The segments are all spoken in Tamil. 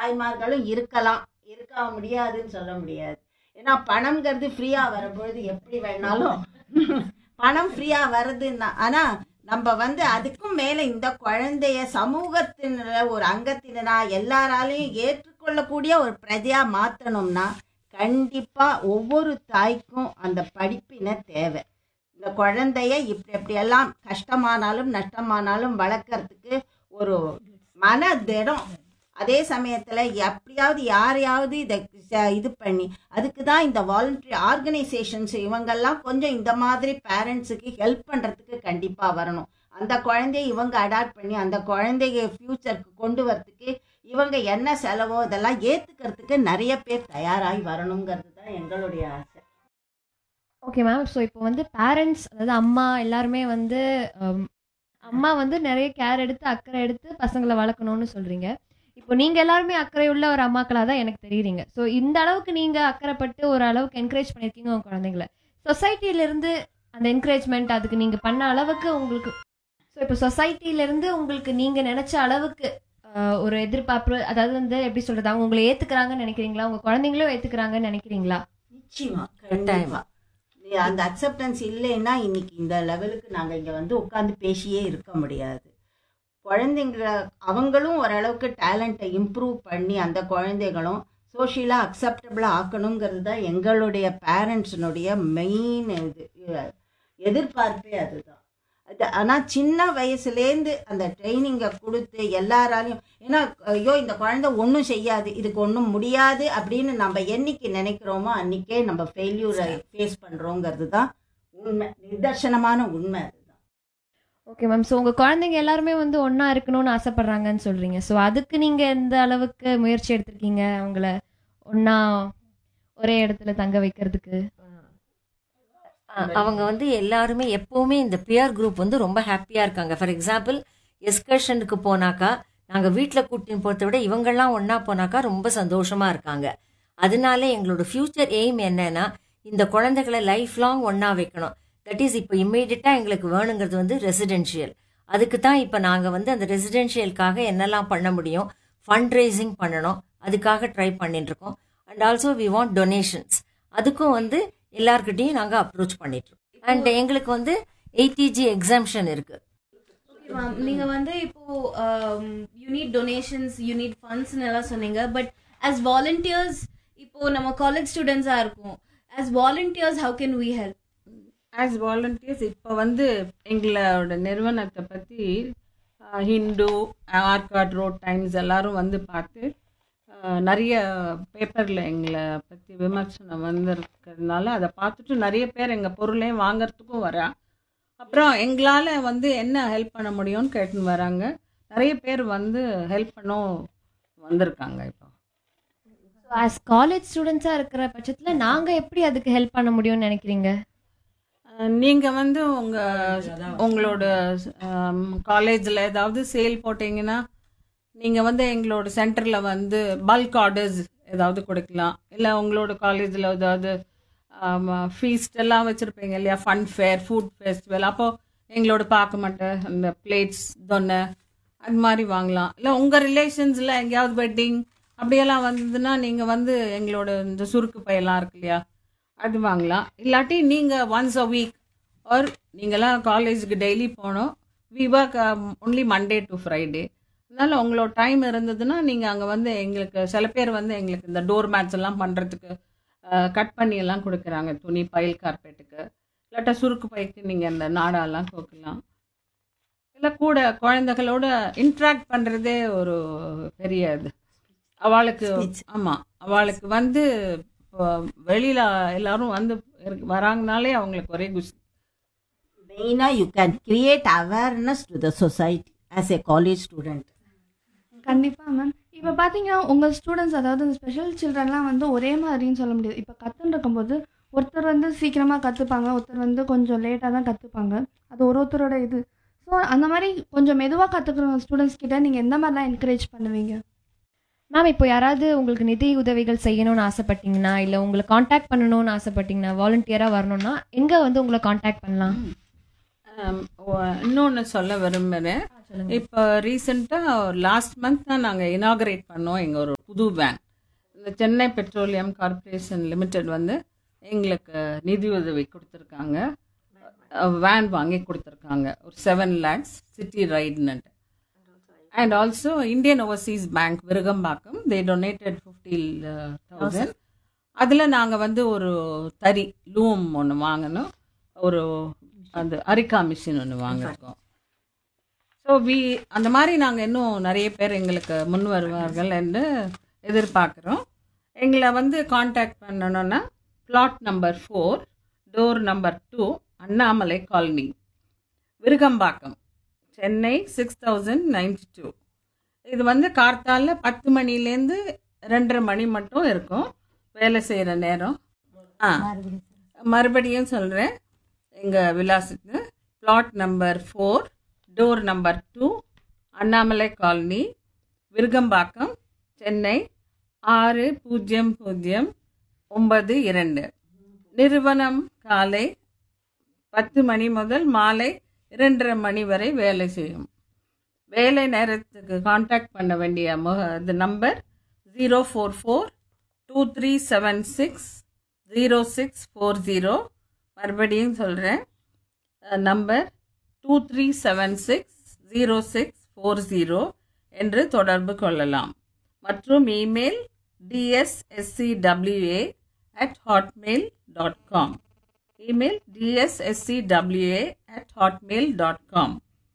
தாய்மார்களும் இருக்கலாம் இருக்க முடியாதுன்னு சொல்ல முடியாது ஏன்னா பணம்ங்கிறது ஃப்ரீயாக வரும்பொழுது எப்படி வேணாலும் பணம் ஃப்ரீயாக வருதுன்னா ஆனால் நம்ம வந்து அதுக்கும் மேலே இந்த குழந்தைய சமூகத்தின ஒரு அங்கத்தினரா எல்லாராலையும் ஏற்றுக்கொள்ளக்கூடிய ஒரு பிரஜையாக மாற்றணும்னா கண்டிப்பாக ஒவ்வொரு தாய்க்கும் அந்த படிப்பினை தேவை இந்த குழந்தைய இப்படி எப்படியெல்லாம் கஷ்டமானாலும் நஷ்டமானாலும் வளர்க்கறதுக்கு ஒரு மன திடம் அதே சமயத்தில் எப்படியாவது யாரையாவது இதை ச- இது பண்ணி அதுக்கு தான் இந்த வாலண்டரி ஆர்கனைசேஷன்ஸ் இவங்கெல்லாம் கொஞ்சம் இந்த மாதிரி பேரண்ட்ஸுக்கு ஹெல்ப் பண்ணுறதுக்கு கண்டிப்பாக வரணும் அந்த குழந்தைய இவங்க அடாப்ட் பண்ணி அந்த குழந்தைய ஃப்யூச்சருக்கு கொண்டு வரதுக்கு இவங்க என்ன செலவோ இதெல்லாம் ஏற்றுக்கிறதுக்கு நிறைய பேர் தயாராகி வரணுங்கிறது தான் எங்களுடைய ஆசை ஓகே மேம் ஸோ இப்போ வந்து பேரண்ட்ஸ் அதாவது அம்மா எல்லாருமே வந்து ஹம், அம்மா வந்து நிறைய கேர் எடுத்து அக்கறை எடுத்து பசங்களை வளர்க்கணும்னு சொல்றீங்க இப்போ நீங்க எல்லாருமே அக்கறை உள்ள ஒரு அம்மாக்களாக தான் எனக்கு தெரியுறீங்க ஸோ இந்த அளவுக்கு நீங்க அக்கறைப்பட்டு ஒரு அளவுக்கு என்கரேஜ் பண்ணியிருக்கீங்க உங்க குழந்தைங்களை சொசைட்டில இருந்து அந்த என்கரேஜ்மெண்ட் அதுக்கு நீங்க பண்ண அளவுக்கு உங்களுக்கு ஸோ இப்போ சொசைட்டில இருந்து உங்களுக்கு நீங்க நினைச்ச அளவுக்கு ஆஹ், ஒரு எதிர்பார்ப்பு அதாவது வந்து எப்படி சொல்றது அவங்க உங்களை ஏத்துக்கிறாங்கன்னு நினைக்கிறீங்களா உங்க குழந்தைங்களும் ஏத்துக்கிறாங்கன்னு நினைக்கிறீங்களா நிச்சயமா கண்டிப்பா நீ அந்த அக்செப்டன்ஸ் இல்லைன்னா இன்னைக்கு இந்த லெவலுக்கு நாங்க இங்க வந்து உட்காந்து பேசியே இருக்க முடியாது குழந்தைங்க அவங்களும் ஓரளவுக்கு டேலண்ட்டை இம்ப்ரூவ் பண்ணி அந்த குழந்தைகளும் சோஷியலாக அக்செப்டபிளாக ஆக்கணுங்கிறது தான் எங்களுடைய பேரண்ட்ஸினுடைய மெயின் இது எதிர்பார்ப்பே அதுதான் அது ஆனால் சின்ன வயசுலேருந்து அந்த ட்ரைனிங்கை கொடுத்து எல்லாராலையும் ஏன்னா ஐயோ இந்த குழந்தை ஒன்றும் செய்யாது இதுக்கு ஒன்றும் முடியாது அப்படின்னு நம்ம என்னைக்கு நினைக்கிறோமோ அன்னைக்கே நம்ம ஃபெயில்யூரை ஃபேஸ் பண்ணுறோங்கிறது தான் உண்மை நிதர்சனமான உண்மை அதுதான் ஓகே மேம் ஸோ உங்கள் குழந்தைங்க எல்லாருமே வந்து ஒன்றா இருக்கணும்னு ஆசைப்பட்றாங்கன்னு சொல்கிறீங்க ஸோ அதுக்கு நீங்கள் எந்த அளவுக்கு முயற்சி எடுத்திருக்கீங்க அவங்கள ஒன்றா ஒரே இடத்துல தங்க வைக்கிறதுக்கு அஹ் அவங்க வந்து எல்லாருமே எப்பவுமே இந்த பியர் குரூப் வந்து ரொம்ப ஹாப்பியா இருக்காங்க ஃபார் எக்ஸாம்பிள் எஸ்கர்ஷனுக்கு போனாக்கா நாங்க வீட்ல கூட்டின்னு போறதை விட இவங்கெல்லாம் ஒண்ணா போனாக்கா ரொம்ப சந்தோஷமா இருக்காங்க அதனால எங்களோட ஃபியூச்சர் எய்ம் என்னன்னா இந்த குழந்தைகளை லைஃப் லாங் ஒண்ணா வைக்கணும் தட் இஸ் இப்போ இம்மீடியட்டா எங்களுக்கு வேணுங்கிறது வந்து ரெசிடென்ஷியல் அதுக்கு தான் இப்போ நாங்கள் வந்து அந்த ரெசிடென்ஷியலுக்காக என்னெல்லாம் பண்ண முடியும் ஃபண்ட் ரைசிங் பண்ணணும் அதுக்காக ட்ரை பண்ணிட்டு இருக்கோம் and also we want donations அதுக்கும் வந்து எல்லார்கிட்டையும் நாங்கள் அப்ரோச் பண்ணிட்டு இருக்கோம் அண்ட் எங்களுக்கு வந்து எயிட்டிஜி எக்ஸாம்ஷன் இருக்கு மேம் நீங்க வந்து இப்போ you need donations you need ஃபண்ட்ஸ்னு எல்லாம் சொன்னீங்க பட் ஆஸ் வாலண்டியர்ஸ் இப்போ நம்ம காலேஜ் ஸ்டூடெண்ட்ஸா இருக்கும் as volunteers how can we help as volunteers இப்போ வந்து எங்களோட நிறுவனத்தை பற்றி ஹிந்து ஆர்காட் ரோட் டைம்ஸ் எல்லாரும் வந்து பார்த்து அஹ், நிறைய பேப்பரில் எங்களை பற்றி விமர்சனம் வந்திருக்கிறதுனால அதை பார்த்துட்டு நிறைய பேர் எங்கள் பொருளையும் வாங்குறதுக்கும் வரா அப்புறம் எங்களால் வந்து என்ன ஹெல்ப் பண்ண முடியும்னு கேட்டுன்னு வராங்க நிறைய பேர் வந்து ஹெல்ப் பண்ணவும் வந்திருக்காங்க இப்போ ஸோ ஆஸ் காலேஜ் ஸ்டூடெண்ட்ஸாக இருக்கிற பட்சத்தில் நாங்கள் எப்படி அதுக்கு ஹெல்ப் பண்ண முடியும்னு நினைக்கிறீங்க நீங்கள் வந்து உங்கள் உங்களோட காலேஜில் ஏதாவது சேல் போட்டீங்கன்னா நீங்கள் வந்து எங்களோட சென்டரில் வந்து பல்க் ஆர்டர்ஸ் ஏதாவது கொடுக்கலாம் இல்லை உங்களோட காலேஜில் ஏதாவது ஃபீஸ்ட் எல்லாம் வச்சுருப்பீங்க இல்லையா ஃபன் ஃபேர் ஃபுட் ஃபெஸ்டிவல் அப்போது எங்களோட பார்க்க மாட்டேன் அந்த பிளேட்ஸ் தொன்னை அது மாதிரி வாங்கலாம் இல்லை உங்கள் ரிலேஷன்ஸில் எங்கேயாவது வெட்டிங் அப்படியெல்லாம் வந்ததுன்னா நீங்கள் வந்து எங்களோட இந்த சுருக்கு பையெல்லாம் இருக்கு இல்லையா அது வாங்கலாம் இல்லாட்டி நீங்கள் ஒன்ஸ் அ வீக் ஆர் நீங்களாம் காலேஜுக்கு டெய்லி போகணும் we work only Monday to Friday அதனால் உங்களோட டைம் இருந்ததுன்னா நீங்கள் அங்கே வந்து எங்களுக்கு சில பேர் வந்து எங்களுக்கு இந்த டோர் மேட்ஸ் எல்லாம் பண்ணுறதுக்கு கட் பண்ணி எல்லாம் கொடுக்குறாங்க துணி பயில் கார்பெட்டுக்கு இல்லாட்டா சுருக்கு பைக்கு நீங்கள் இந்த நாடாலாம் கோக்கலாம் இல்லை கூட குழந்தைகளோட இன்ட்ராக்ட் பண்ணுறதே ஒரு பெரிய இது அவளுக்கு Speech. ஆமாம் அவளுக்கு வந்து இப்போ வெளியில் எல்லாரும் வந்து இருக்கு- வராங்கனாலே அவங்களுக்கு ஒரே குஷி மெயினாக you can create awareness to the society as a college student கண்டிப்பாக மேம் இப்போ பார்த்தீங்கன்னா உங்கள் ஸ்டூடெண்ட்ஸ் அதாவது இந்த ஸ்பெஷல் சில்ட்ரன்லாம் வந்து ஒரே மாதிரின்னு சொல்ல முடியாது இப்போ கற்றுன்னு இருக்கும்போது ஒருத்தர் வந்து சீக்கிரமாக கற்றுப்பாங்க ஒருத்தர் வந்து கொஞ்சம் லேட்டாக தான் கற்றுப்பாங்க அது ஒரு ஒருத்தரோட இது ஸோ அந்த மாதிரி கொஞ்சம் மெதுவாக கற்றுக்குற ஸ்டூடெண்ட்ஸ் கிட்ட நீங்கள் எந்த மாதிரிலாம் என்கரேஜ் பண்ணுவீங்க மேம் இப்போ யாராவது உங்களுக்கு நிதி உதவிகள் செய்யணும்னு ஆசைப்பட்டீங்கன்னா இல்லை உங்களை காண்டாக்ட் பண்ணணும்னு ஆசைப்பட்டீங்கன்னா வாலண்டியராக வரணும்னா எங்கே வந்து உங்களை காண்டாக்ட் பண்ணலாம் இன்னொன்று சொல்ல விரும்புகிறேன் சொல்லுங்க இப்போ ரீசெண்டாக லாஸ்ட் மந்த் தான் நாங்கள் இனாகரேட் பண்ணோம் எங்கள் ஒரு புது வேன் இந்த சென்னை பெட்ரோலியம் கார்ப்பரேஷன் லிமிடெட் வந்து எங்களுக்கு நிதி உதவி கொடுத்துருக்காங்க வேன் வாங்கி கொடுத்துருக்காங்க ஒரு செவன் லேக்ஸ் சிட்டி ரைடுன்னுட்டு and also Indian Overseas Bank Virugambakkam they donated fifty thousand அதில் நாங்கள் வந்து ஒரு தறி லூம் ஒன்று வாங்கினோம் ஒரு அந்த அரிக்கா மிஷின் ஒன்று வாங்கியிருக்கோம் ஸோ வி அந்த மாதிரி நாங்கள் இன்னும் நிறைய பேர் எங்களுக்கு முன் வருவார்கள் என்று எதிர்பார்க்குறோம் எங்களை வந்து காண்டாக்ட் பண்ணணும்னா flat number four door number two Annamalai colony Virugambakkam Chennai six thousand ninety two இது வந்து கார்த்தால பத்து மணிலேருந்து ரெண்டரை மணி மட்டும் இருக்கும் வேலை செய்கிற நேரம் ஆ மறுபடியும் சொல்கிறேன் எங்கள் விலாசுக்கு flat number four door number two Annamalai colony Virugambakkam Chennai ஆறு பூஜ்ஜியம் பூஜ்ஜியம் ஒன்பது இரண்டு நிறுவனம் காலை பத்து மணி முதல் மாலை இரண்டரை மணி வரை வேலை செய்யும் வேலை நேரத்துக்கு காண்டாக்ட் பண்ண வேண்டிய முக இது number zero four four two three seven six zero six four zero மறுபடியும் சொல்கிறேன் number two three seven six zero six four zero என்று தொடர்பு கொள்ளலாம் மற்றும் email TSSCWA at Hotmail dot com email TSSCWA at Hotmail dot com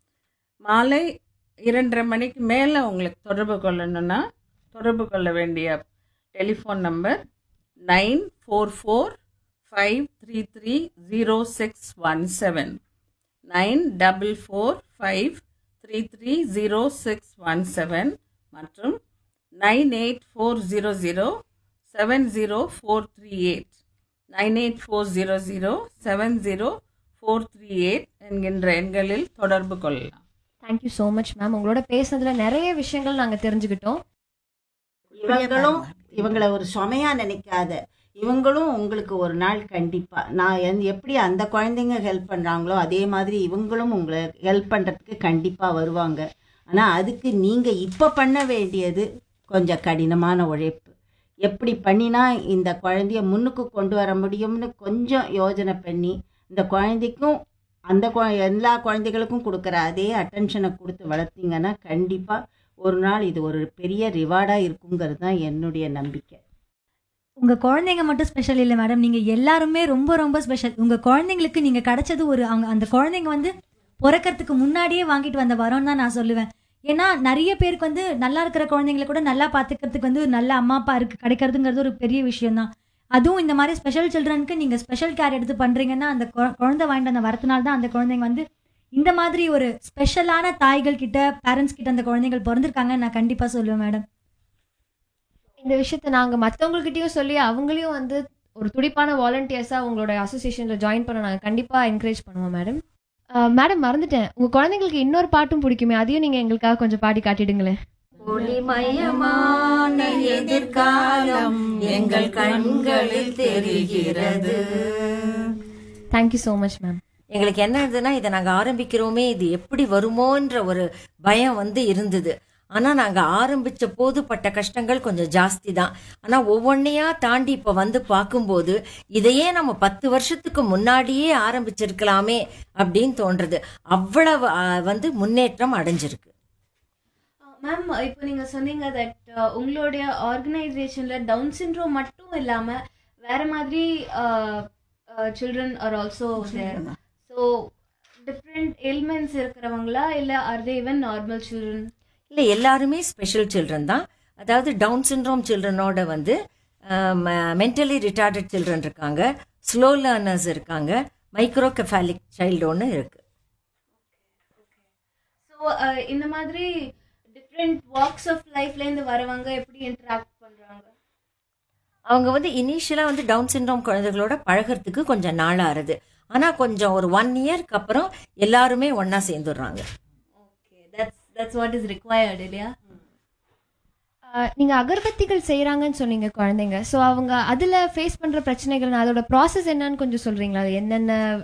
மாலை இரண்டரை மணிக்கு மேலே உங்களுக்கு தொடர்பு கொள்ளணும்னா தொடர்பு கொள்ள வேண்டிய telephone number nine four four five three three zero six one seven nine double four five three three zero six one seven மற்றும் nine eight four zero zero seven zero four three eight nine eight four zero zero seven zero four three eight என்கின்ற எண்களில் தொடர்பு கொள்ளலாம் தேங்க்யூ ஸோ மச் மேம் உங்களோட பேசுனதுல நிறைய விஷயங்கள் நாங்க தெரிஞ்சுக்கிட்டோம் இவங்களும் இவங்கள ஒரு சுமையா நினைக்காத இவங்களும் உங்களுக்கு ஒரு நாள் கண்டிப்பா நான் எந்த- எப்படி அந்த குழந்தைங்க ஹெல்ப் பண்றாங்களோ அதே மாதிரி இவங்களும் உங்களை ஹெல்ப் பண்றதுக்கு கண்டிப்பா வருவாங்க ஆனா அதுக்கு நீங்க இப்ப பண்ண வேண்டியது கொஞ்சம் கடினமான உழைப்பு எப்படி பண்ணினா இந்த குழந்தைய முன்னுக்கு கொண்டு வர முடியும்னு கொஞ்சம் யோசனை பண்ணி இந்த குழந்தைக்கும் அந்த குழ- எல்லா குழந்தைகளுக்கும் கொடுக்குற அதே அட்டென்ஷனை கொடுத்து வளர்த்தீங்கன்னா கண்டிப்பா ஒரு நாள் இது ஒரு பெரிய ரிவார்டா இருக்குங்கிறது தான் என்னுடைய நம்பிக்கை உங்க குழந்தைங்க மட்டும் ஸ்பெஷல் இல்லை மேடம் நீங்க எல்லாருமே ரொம்ப ரொம்ப ஸ்பெஷல் உங்க குழந்தைங்களுக்கு நீங்க கிடைச்சது ஒரு அவங்க அந்த குழந்தைங்க வந்து பிறக்கறதுக்கு முன்னாடியே வாங்கிட்டு வந்த வரோன்னு தான் நான் சொல்லுவேன் ஏன்னா நிறைய பேருக்கு வந்து நல்லா இருக்கிற குழந்தைங்களை கூட நல்லா பாத்துக்கிறதுக்கு வந்து ஒரு நல்ல அம்மா அப்பா இருக்கு கிடைக்கிறதுங்கிறது ஒரு பெரிய விஷயம் தான் அதுவும் இந்த மாதிரி ஸ்பெஷல் சில்ட்ரனுக்கு நீங்க ஸ்பெஷல் கேர் எடுத்து பண்றீங்கன்னா அந்த குழ- குழந்தை வாங்கிட்டு அந்த வரத்தினால தான் அந்த குழந்தைங்க வந்து இந்த மாதிரி ஒரு ஸ்பெஷலான தாய்கள் கிட்ட பேரண்ட்ஸ் கிட்ட அந்த குழந்தைகள் பிறந்திருக்காங்கன்னு நான் கண்டிப்பா சொல்லுவேன் மேடம் இந்த விஷயத்த நாங்க மத்தவங்ககிட்டயும் சொல்லி அவங்களையும் வந்து ஒரு துடிப்பான வாலண்டியர்ஸா உங்களோட அசோசியேஷன்ல ஜாயின் பண்ண நாங்க கண்டிப்பா என்கரேஜ் பண்ணுவோம் மேடம் மேடம் மறந்துட்டேன் உங்க குழந்தைங்களுக்கு இன்னொரு பாட்டும் பிடிக்குமே அதையும் நீங்க எங்களுக்காக கொஞ்சம் பாடி காட்டிடுங்களேன் ஒளிமயமான எதிர்காலம் எங்கள் கண்களில் தெரிகிறது தேங்க்யூ ஸோ மச் மேம் எங்களுக்கு என்ன இருந்ததுன்னா இதை நாங்கள் ஆரம்பிக்கிறோமே இது எப்படி வருமோன்ற ஒரு பயம் வந்து இருந்தது ஆனால் நாங்கள் ஆரம்பித்த போது பட்ட கஷ்டங்கள் கொஞ்சம் ஜாஸ்தி தான் ஆனால் ஒவ்வொன்றையா தாண்டி இப்போ வந்து பார்க்கும்போது இதையே நம்ம பத்து வருஷத்துக்கு முன்னாடியே ஆரம்பிச்சிருக்கலாமே அப்படின்னு தோன்றது அவ்வளவு ஆ, வந்து முன்னேற்றம் அடைஞ்சிருக்கு மேம் இப்போ நீங்க சொன்னீங்க தட் உங்களுடைய ஆர்கனைசேஷன்ல டவுன் சிண்ட்ரோம் மட்டும் இல்லாம வேற மாதிரி children are also there so different elements இருக்கிறவங்களா இல்ல are they even normal children இல்லை எல்லாருமே ஸ்பெஷல் சில்ட்ரன் தான் அதாவது டவுன் சிண்ட்ரோம் சில்ட்ரனோட வந்து மென்டலி ரிட்டார்டட் சில்ட்ரன் இருக்காங்க ஸ்லோ லேர்னர்ஸ் இருக்காங்க மைக்ரோ கெஃபாலிக் சைல்டு ஒன்று இருக்கு ஸோ இந்த மாதிரி டிஃப்ரெண்ட் வாக்ஸ் ஆஃப் லைஃப்லேருந்து வரவங்க எப்படி இன்டராக்ட் பண்றாங்க அவங்க வந்து இனிஷியலாக வந்து டவுன் சிண்ட்ரோம் குழந்தைகளோட பழகிறதுக்கு கொஞ்சம் நாள் ஆறுது ஆனால் கொஞ்சம் ஒரு ஒன் இயர்க்கு அப்புறம் எல்லாருமே ஒன்றா சேர்ந்துடுறாங்க okay that's that's what is required இல்லையா நீங்க அகர்பத்திகள் செய்யறாங்கன்னு சொன்னீங்க குழந்தைங்க ஸோ அவங்க அதுல ஃபேஸ் பண்ற பிரச்சனைகள் அதோட ப்ராசஸ் என்னன்னு கொஞ்சம் சொல்றீங்களா அது என்னென்ன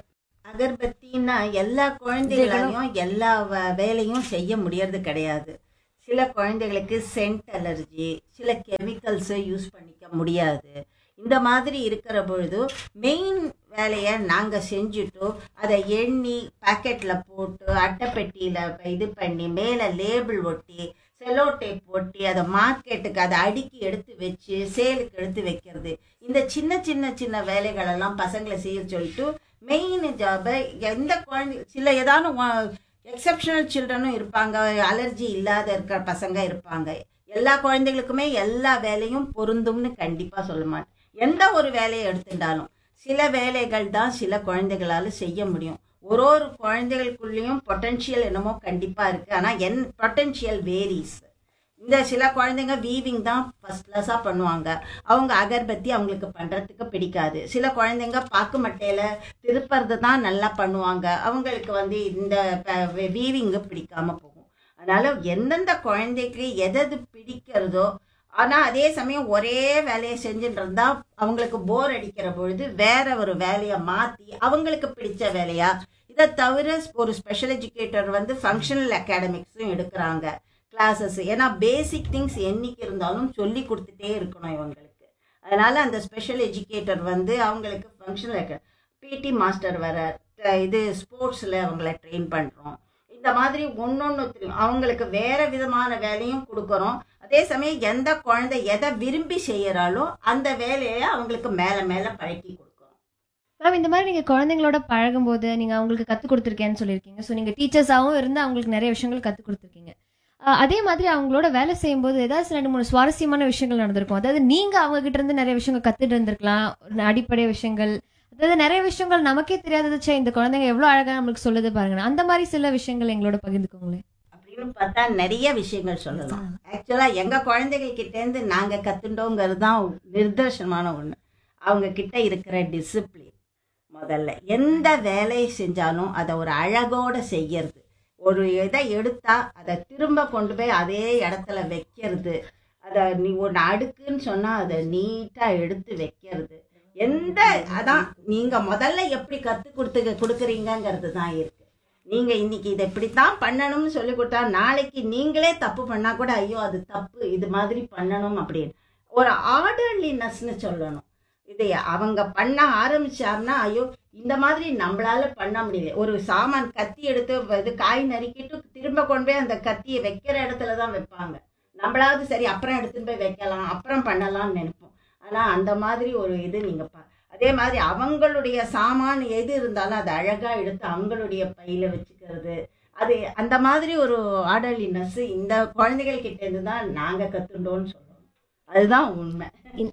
அகர்பத்தின்னா எல்லா குழந்தைகளாலையும் எல்லா வ- வேலையும் செய்ய முடியறது கிடையாது சில குழந்தைகளுக்கு சென்ட் அலர்ஜி சில கெமிக்கல்ஸை யூஸ் பண்ணிக்க முடியாது இந்த மாதிரி இருக்கிற பொழுது மெயின் வேலையை நாங்கள் செஞ்சுட்டு அதை எண்ணி பாக்கெட்டில் போட்டு அட்டைப்பெட்டியில் இது பண்ணி மேலே லேபிள் ஒட்டி செலோ டேப் ஒட்டி அதை மார்க்கெட்டுக்கு அதை அடுக்கி எடுத்து வச்சு சேலுக்கு எடுத்து வைக்கிறது இந்த சின்ன சின்ன சின்ன வேலைகளெல்லாம் பசங்களை செய்ய சொல்லிட்டு மெயின் ஜாபை எந்த குழந்தை சில ஏதாவது எக்ஸப்ஷனல் சில்ட்ரனும் இருப்பாங்க அலர்ஜி இல்லாத இருக்கிற பசங்க இருப்பாங்க எல்லா குழந்தைகளுக்குமே எல்லா வேலையும் பொருந்தும்னு கண்டிப்பாக சொல்ல மாட்டேன் எந்த ஒரு வேலையை எடுத்துட்டாலும் சில வேலைகள் தான் சில குழந்தைகளால செய்ய முடியும் ஒரு ஒரு குழந்தைகளுக்குள்ளேயும் பொட்டன்ஷியல் என்னமோ கண்டிப்பாக இருக்குது ஆனால் என் பொட்டன்ஷியல் வேரிஸ் இந்த சில குழந்தைங்க வீவிங் தான் ஃபர்ஸ்ட் கிளாஸாக பண்ணுவாங்க அவங்க அகர்பத்தி அவங்களுக்கு பண்ணுறதுக்கு பிடிக்காது சில குழந்தைங்க பாக்கு மட்டையில் திருப்பறது தான் நல்லா பண்ணுவாங்க அவங்களுக்கு வந்து இந்த வீவிங்கு பிடிக்காம போகும் அதனால எந்தெந்த குழந்தைக்கு எதது பிடிக்கிறதோ ஆனால் அதே சமயம் ஒரே வேலையை செஞ்சுட்டு இருந்தா அவங்களுக்கு போர் அடிக்கிற பொழுது வேற ஒரு வேலையை மாற்றி அவங்களுக்கு பிடிச்ச வேலையா இதை தவிர ஒரு ஸ்பெஷல் எஜுகேட்டர் வந்து ஃபங்க்ஷனல் அகாடமிக்ஸும் எடுக்கிறாங்க கிளாஸஸ் ஏன்னா பேசிக் திங்ஸ் என்னைக்கு இருந்தாலும் சொல்லி கொடுத்துட்டே இருக்கணும் இவங்களுக்கு அதனால அந்த ஸ்பெஷல் எஜுகேட்டர் வந்து அவங்களுக்கு ஃபங்க்ஷனல் பிடி மாஸ்டர் வர இது ஸ்போர்ட்ஸில் அவங்கள ட்ரெயின் பண்ணுறோம் இந்த மாதிரி ஒன்னொன்னு அவங்களுக்கு வேற விதமான வேலையும் கொடுக்குறோம் அதே சமயம் எந்த குழந்தை எதை விரும்பி செய்யறாளோ அந்த வேலையை அவங்களுக்கு மேலே மேலே பழக்கி கொடுக்குறோம் மேம் இந்த மாதிரி நீங்க குழந்தைங்களோட பழகும்போது நீங்க அவங்களுக்கு கத்து கொடுத்துருக்கேன்னு சொல்லியிருக்கீங்க ஸோ நீங்க டீச்சர்ஸாகவும் இருந்து அவங்களுக்கு நிறைய விஷயங்கள் கத்து கொடுத்துருக்கீங்க அஹ் அதே மாதிரி அவங்களோட வேலை செய்யும்போது ஏதாச்சும் ரெண்டு மூணு சுவாரஸ்யமான விஷயங்கள் நடந்திருக்கும் அதாவது நீங்க அவங்க கிட்ட இருந்து நிறைய விஷயங்கள் கத்துட்டு இருந்திருக்கலாம் ஒரு அடிப்படை விஷயங்கள் அதாவது நிறைய விஷயங்கள் நமக்கே தெரியாதது ச்சே இந்த குழந்தைங்க எவ்வளவு அழகா நம்மளுக்கு சொல்லுது பாருங்க அந்த மாதிரி சில விஷயங்கள் எங்களோட பகிர்ந்துக்கோங்களேன் அப்படின்னு பார்த்தா நிறைய விஷயங்கள் சொல்லலாம் ஆக்சுவலா எங்க குழந்தைகள் கிட்ட இருந்து நாங்க கத்துட்டோங்கிறது தான் நிதர்சனமான ஒண்ணு அவங்க கிட்ட இருக்கிற டிசிப்ளின் முதல்ல எந்த வேலையை செஞ்சாலும் அதை ஒரு அழகோட செய்யறது ஒரு இதை எடுத்தா அதை திரும்ப கொண்டு போய் அதே இடத்துல வைக்கிறது அதை நீ ஒன்று அடுக்குன்னு சொன்னா அதை நீட்டா எடுத்து வைக்கிறது எந்த அதான் நீங்க முதல்ல எப்படி கத்து கொடுத்து கொடுக்குறீங்கங்கிறது தான் இருக்கு நீங்க இன்னைக்கு இதை இப்படித்தான் பண்ணணும்னு சொல்லி கொடுத்தா நாளைக்கு நீங்களே தப்பு பண்ணா கூட ஐயோ அது தப்பு இது மாதிரி பண்ணணும் அப்படின்னு ஒரு ஆர்டர்லினஸ்னு சொல்லணும் இது அவங்க பண்ண ஆரம்பிச்சாருன்னா ஐயோ இந்த மாதிரி நம்மளால பண்ண முடியல ஒரு சாமான் கத்தி எடுத்து இது காய் நறுக்கிட்டு திரும்ப கொண்டு போய் அந்த கத்தியை வைக்கிற இடத்துல தான் வைப்பாங்க நம்மளாவது சரி அப்புறம் எடுத்துட்டு போய் வைக்கலாம் அப்புறம் பண்ணலாம்னு நினைப்போம் ஆனா அந்த மாதிரி ஒரு இது நீங்க பா அதே மாதிரி அவங்களுடைய சாமான் எது இருந்தாலும் அதை அழகா எடுத்து அவங்களுடைய பையில வச்சுக்கிறது அது அந்த மாதிரி ஒரு ஆர்டர்லினஸ் இந்த குழந்தைகள் கிட்ட இருந்து தான் நாங்க கத்துண்டோம்னு சொல்லுவோம் அதுதான் உண்மை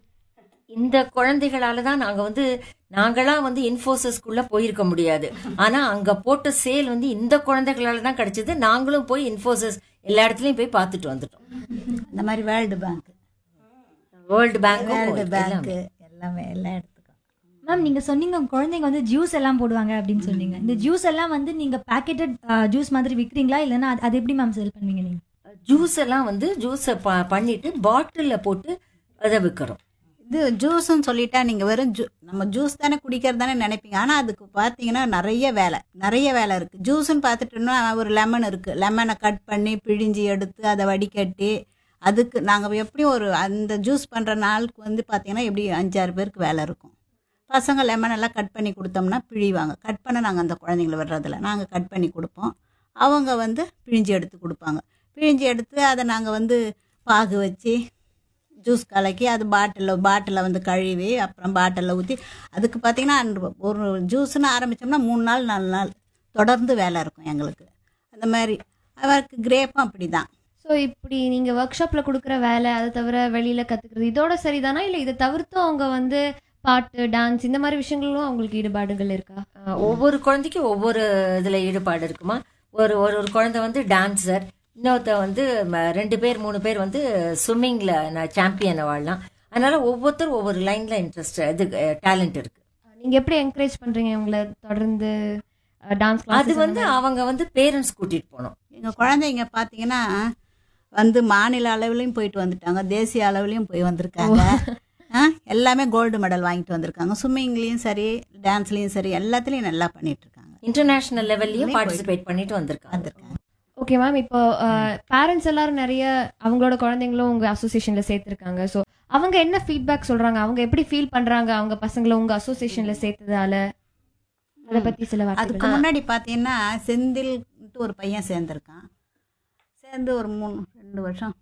இந்த குழந்தைகளால தான் நாங்க வந்து நாங்களா வந்து இன்ஃபோசிஸ்க்குள்ள போயிருக்க முடியாது ஆனா அங்க போட்ட சேல் வந்து இந்த குழந்தைகளால தான் கிடைச்சது நாங்களும் போய் இன்ஃபோசிஸ் எல்லா இடத்துலயும் போய் பார்த்துட்டு வந்துட்டோம் இந்த மாதிரி World Bank World Bank World Bank எல்லாமே எல்லா இடத்துக்கும் மேம் நீங்க சொன்னீங்க உங்க குழந்தைங்க வந்து ஜூஸ் எல்லாம் போடுவாங்க அப்படின்னு சொன்னீங்க இந்த ஜூஸ் எல்லாம் வந்து நீங்க பேக்கெட்டட் ஜூஸ் மாதிரி விக்கிறீங்களா இல்லைன்னா அது- அது எப்படி மேம் செல் பண்ணுவீங்க நீங்க ஜூஸ் எல்லாம் வந்து ஜூஸை பண்ணிட்டு பாட்டில்ல போட்டு அதை விற்கிறோம் இது ஜூஸ்ன்னு சொல்லிட்டா நீங்கள் வெறும் ஜூ நம்ம ஜூஸ் தானே குடிக்கிறது தானே நினைப்பீங்க ஆனால் அதுக்கு பார்த்தீங்கன்னா நிறைய வேலை நிறைய வேலை இருக்குது ஜூஸ்ன்னு பார்த்துட்டோம்னா ஒரு லெமன் இருக்குது லெமனை கட் பண்ணி பிழிஞ்சு எடுத்து அதை வடிகட்டி அதுக்கு நாங்கள் எப்படியும் ஒரு அந்த ஜூஸ் பண்ணுற நாளுக்கு வந்து பார்த்தீங்கன்னா எப்படி அஞ்சாறு பேருக்கு வேலை இருக்கும் பசங்க லெமன் எல்லாம் கட் பண்ணி கொடுத்தோம்னா பிழிவாங்க கட் பண்ண நாங்கள் அந்த குழந்தைங்கள விடுறதில்ல நாங்கள் கட் பண்ணி கொடுப்போம் அவங்க வந்து பிழிஞ்சு எடுத்து கொடுப்பாங்க பிழிஞ்சு எடுத்து அதை நாங்கள் வந்து பாகு வச்சு ஜூஸ் கலக்கி அது பாட்டிலில் பாட்டிலில் வந்து கழுவி அப்புறம் பாட்டிலில் ஊற்றி அதுக்கு பார்த்தீங்கன்னா அந்த ஒரு ஜூஸ்னு ஆரம்பித்தோம்னா மூணு நாள் நாலு நாள் தொடர்ந்து வேலை இருக்கும் எங்களுக்கு அந்த மாதிரி அவருக்கு கிரேப்பும் அப்படி தான் ஸோ இப்படி நீங்க ஒர்க் ஷாப்ல கொடுக்குற வேலை அதை தவிர வெளியில கத்துக்கிறது இதோட சரிதானா இல்ல இதை தவிர்த்தும் அவங்க வந்து பாட்டு டான்ஸ் இந்த மாதிரி விஷயங்களும் அவங்களுக்கு ஈடுபாடுகள் இருக்கா அஹ் ஒவ்வொரு குழந்தைக்கும் ஒவ்வொரு இதுல ஈடுபாடு இருக்குமா ஒரு ஒரு ஒரு குழந்தை வந்து டான்சர் இன்னொருத்த வந்து ம- ரெண்டு பேர் மூணு பேர் வந்து ஸ்விம்மிங்ல நான் சாம்பியன் வாழலாம் அதனால ஒவ்வொருத்தரும் ஒவ்வொரு லைன்ல இன்ட்ரெஸ்ட் இது டேலண்ட் இருக்கு நீங்க எப்படி என்கரேஜ் பண்றீங்க இவங்களை தொடர்ந்து டான்ஸ் அது வந்து அவங்க வந்து பேரண்ட்ஸ் கூட்டிட்டு போகணும் எங்கள் குழந்தைங்க பார்த்தீங்கன்னா வந்து மாநில அளவுலையும் போயிட்டு வந்துட்டாங்க தேசிய அளவுலையும் போய் வந்திருக்காங்க ஆ, எல்லாமே கோல்டு மெடல் வாங்கிட்டு வந்திருக்காங்க ஸ்விம்மிங்லேயும் சரி டான்ஸ்லேயும் சரி எல்லாத்துலேயும் நல்லா பண்ணிட்டு இருக்காங்க இன்டர்நேஷனல் லெவல்லையும் பார்ட்டிசிபேட் பண்ணிட்டு வந்திருக்காங்க வந்திருக்காங்க ஓகே மேம் இப்போ பேரண்ட்ஸ் எல்லாரும் நிறைய அவங்களோட குழந்தைங்களும் உங்க அசோசியேஷன்ல சேர்த்திருக்காங்க ஸோ அவங்க என்ன ஃபீட்பேக் சொல்றாங்க அவங்க எப்படி ஃபீல் பண்றாங்க அவங்க பசங்களை உங்க அசோசியேஷன்ல சேர்த்ததால அதை பத்தி சில அதுக்கு வார்த்தைகள் முன்னாடி பார்த்தீங்கன்னா செந்தில்ன்ட்டு ஒரு பையன் சேர்ந்துருக்கான் சேர்ந்து ஒரு மூணு ரெண்டு வருஷம்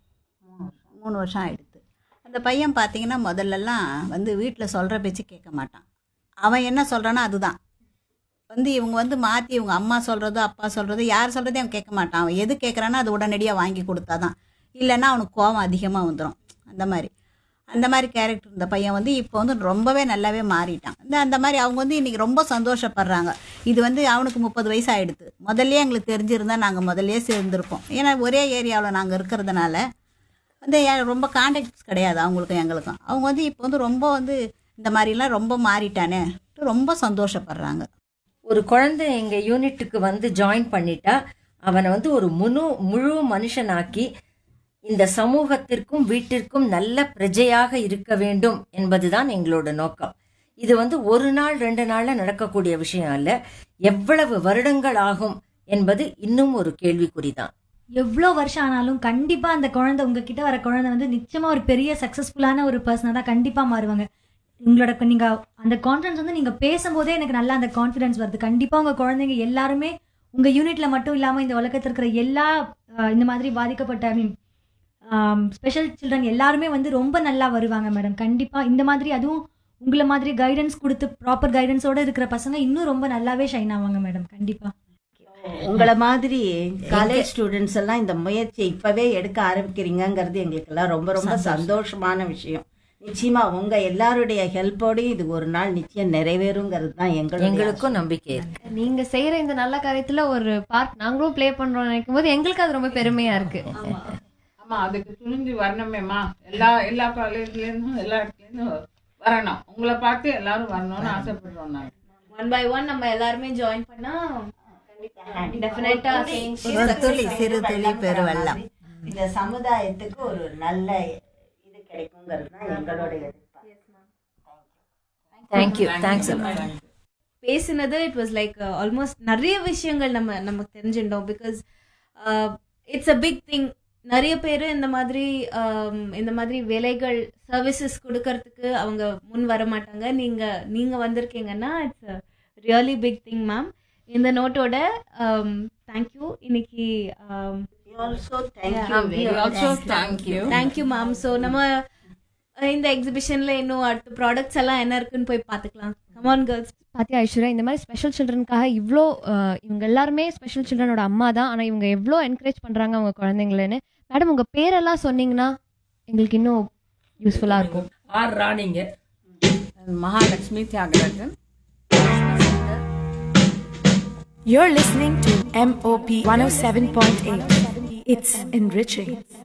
மூணு வருஷம் ஆயிடுது அந்த பையன் பார்த்தீங்கன்னா முதல்லலாம் வந்து வீட்டில் சொல்கிற பேச்சு கேட்க மாட்டான் அவன் என்ன சொல்கிறானோ அதுதான் வந்து இவங்க வந்து மாற்றி இவங்க அம்மா சொல்கிறதோ அப்பா சொல்கிறதோ யார் சொல்கிறதையும் அவன் கேட்க மாட்டான் அவன் எது கேட்குறானோ அது உடனடியாக வாங்கி கொடுத்தாதான் இல்லைன்னா அவனுக்கு கோவம் அதிகமாக வந்துடும் அந்த மாதிரி அந்த மாதிரி கேரக்டர் இந்த பையன் வந்து இப்போ வந்து ரொம்பவே நல்லாவே மாறிட்டான் இந்த அந்த மாதிரி அவங்க வந்து இன்றைக்கி ரொம்ப சந்தோஷப்படுறாங்க இது வந்து அவனுக்கு முப்பது வயசு ஆகிடுது முதல்லயே எங்களுக்கு தெரிஞ்சிருந்தா நாங்கள் முதல்லயே சேர்ந்துருப்போம் ஏன்னா ஒரே ஏரியாவில் நாங்கள் இருக்கிறதுனால வந்து யா- ரொம்ப கான்டாக்ட்ஸ் கிடையாது அவங்களுக்கும் எங்களுக்கும் அவங்க வந்து இப்போ வந்து ரொம்ப வந்து இந்த மாதிரிலாம் ரொம்ப மாறிட்டானே ரொம்ப சந்தோஷப்படுறாங்க ஒரு குழந்தை எங்க யூனிட்டுக்கு வந்து ஜாயின் பண்ணிட்டா அவனை வந்து ஒரு முழு முழு மனுஷனாக்கி இந்த சமூகத்திற்கும் வீட்டிற்கும் நல்ல பிரஜையாக இருக்க வேண்டும் என்பதுதான் எங்களோட நோக்கம் இது வந்து ஒரு நாள் ரெண்டு நாள்ல நடக்கக்கூடிய விஷயம் அல்ல எவ்வளவு வருடங்கள் ஆகும் என்பது இன்னும் ஒரு கேள்விக்குறிதான் எவ்வளோ வருஷம் ஆனாலும் கண்டிப்பா அந்த குழந்தை உங்ககிட்ட வர குழந்தை வந்து நிச்சயமா ஒரு பெரிய சக்சஸ்ஃபுல்லான ஒரு பர்சனாக தான் கண்டிப்பா மாறுவாங்க உங்களோட நீங்க அந்த கான்ஃபிடன்ஸ் வந்து நீங்க பேசும்போதே எனக்கு நல்லா அந்த கான்ஃபிடன்ஸ் வருது கண்டிப்பா உங்க குழந்தைங்க எல்லாருமே உங்க யூனிட்ல மட்டும் இல்லாம இந்த உலகத்துல இருக்கிற எல்லா அஹ், இந்த மாதிரி பாதிக்கப்பட்ட ஐ மீன் ஸ்பெஷல் சில்ட்ரன் எல்லாருமே வந்து ரொம்ப நல்லா வருவாங்க மேடம் கண்டிப்பா இந்த மாதிரி அதுவும் உங்களை மாதிரி கைடன்ஸ் கொடுத்து ப்ராப்பர் கைடன்ஸோட இருக்கிற பசங்க இன்னும் ரொம்ப நல்லாவே ஷைன் ஆவாங்க மேடம் கண்டிப்பா உங்களை மாதிரி காலேஜ் ஸ்டூடெண்ட்ஸ் எல்லாம் இந்த முயற்சியை இப்பவே எடுக்க ஆரம்பிக்கிறீங்கங்கிறது எங்களுக்கு எல்லாம் ரொம்ப ரொம்ப சந்தோஷமான விஷயம் நிச்சயமா உங்க எல்லாருடைய ஹெல்ப்போடயும் இது ஒரு நாள் நிச்சயம் நிறைவேறுங்கிறது தான் எங்களுடைய எங்களுக்கும் நம்பிக்கை இருக்கு நீங்க செய்யற இந்த நல்ல காரியத்துல ஒரு பார்ட் நாங்களும் ப்ளே பண்றோம் நினைக்கும் போது எங்களுக்கு அது ரொம்ப பெருமையா இருக்கு ஆமா அதுக்கு துணிஞ்சு வரணுமேம்மா எல்லா எல்லா காலேஜ்லேருந்தும் எல்லா இடத்துலேருந்தும் வரணும் உங்களை பார்த்து எல்லாரும் வரணும்னு ஆசைப்படுறோம் நாங்கள் ஒன் பை ஒன் நம்ம எல்லாருமே ஜாயின் பண்ணா டெஃபினட்டா ஒரு துளி சிறு துளி பெருவெள்ளம் இந்த சமுதாயத்துக்கு ஒரு நல்ல இது கிடைக்குங்கிறது தான் எங்களுடைய எதிர்பார்ப்பு தேங்க்யூ தேங்க்ஸ் பேசினது இட் வாஸ் லைக் ஆல்மோஸ்ட் நிறைய விஷயங்கள் நம்ம நமக்கு தெரிஞ்சுட்டோம் because it's a big thing நிறைய பேர் இந்த மாதிரி um, இந்த மாதிரி வேலைகள் சர்வீசஸ் கொடுக்கறதுக்கு அவங்க முன் வர மாட்டாங்க நீங்க நீங்க வந்திருக்கீங்கன்னா it's really big thing ma'am இந்த நோட்டோட தேங்க்யூ இன்னைக்கு um, also thank you Yeah, very also thank you thank you ma'am so நம்ம அஹ், இந்த எக்ஸிபிஷன்ல இன்னும் அடுத்த ப்ராடக்ட்ஸ் எல்லாம் என்ன இருக்குன்னு போய் பார்த்துக்கலாம் கமான் கேர்ள்ஸ் பாத்தியா ஐஸ்வர்யா இந்த மாதிரி ஸ்பெஷல் சில்ட்ரனுக்காக இவ்வளோ அஹ், இவங்க எல்லாருமே ஸ்பெஷல் சில்ட்ரனோட அம்மா தான் ஆனால் இவங்க எவ்வளோ என்கரேஜ் பண்ணுறாங்க அவங்க குழந்தைங்களன்னு மேடம் உங்கள் பேரெல்லாம் சொன்னீங்கன்னா எங்களுக்கு இன்னும் யூஸ்ஃபுல்லாக இருக்கும் ஆர் ராணிங்க Mahalakshmi Thiyagarajan You're listening to MOP 107.8. It's enriching.